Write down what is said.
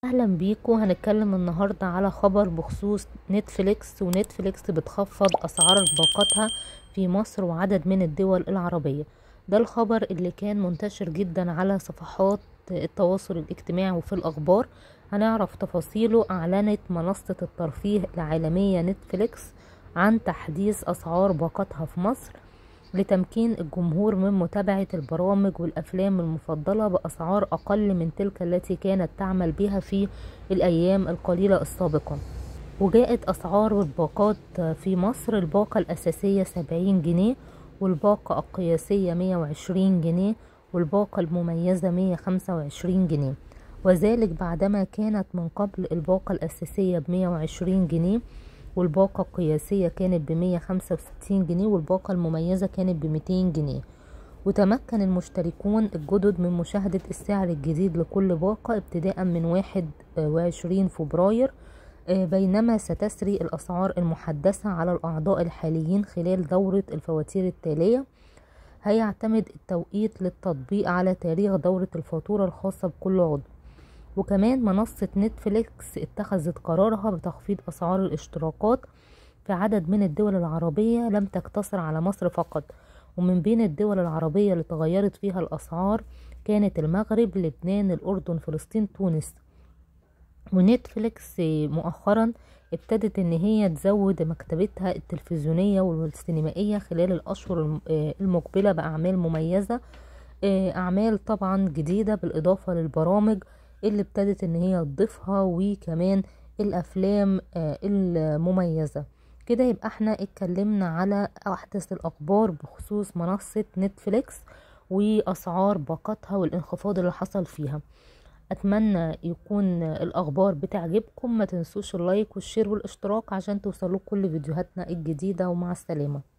اهلا بيكم هنتكلم النهاردة على خبر بخصوص نتفليكس ونتفليكس بتخفض اسعار باقاتها في مصر وعدد من الدول العربية ده الخبر اللي كان منتشر جدا على صفحات التواصل الاجتماعي وفي الاخبار هنعرف تفاصيله اعلنت منصة الترفيه العالمية نتفليكس عن تحديث اسعار باقاتها في مصر لتمكين الجمهور من متابعة البرامج والأفلام المفضلة بأسعار أقل من تلك التي كانت تعمل بها في الأيام القليلة السابقة وجاءت أسعار الباقات في مصر الباقة الأساسية سبعين جنيه والباقة القياسية مية وعشرين جنيه والباقة المميزة مية خمسة وعشرين جنيه وذلك بعدما كانت من قبل الباقة الأساسية بمية وعشرين جنيه والباقة القياسية كانت بمية خمسة وستين جنيه والباقة المميزة كانت بميتين جنيه وتمكن المشتركون الجدد من مشاهدة السعر الجديد لكل باقة ابتداء من واحد وعشرين فبراير بينما ستسري الأسعار المحدثة على الأعضاء الحاليين خلال دورة الفواتير التالية هيعتمد التوقيت للتطبيق على تاريخ دورة الفاتورة الخاصة بكل عضو وكمان منصة نتفليكس اتخذت قرارها بتخفيض أسعار الاشتراكات في عدد من الدول العربية لم تقتصر على مصر فقط ومن بين الدول العربية اللي تغيرت فيها الأسعار كانت المغرب لبنان الأردن فلسطين تونس ونتفليكس مؤخرا ابتدت ان هي تزود مكتبتها التلفزيونية والسينمائية خلال الأشهر المقبلة بأعمال مميزة أعمال طبعا جديدة بالإضافة للبرامج اللي ابتدت ان هي تضيفها وكمان الافلام المميزة كده يبقى احنا اتكلمنا على احدث الاخبار بخصوص منصة نتفليكس واسعار باقاتها والانخفاض اللي حصل فيها اتمنى يكون الاخبار بتعجبكم ما تنسوش اللايك والشير والاشتراك عشان توصلوا كل فيديوهاتنا الجديدة ومع السلامة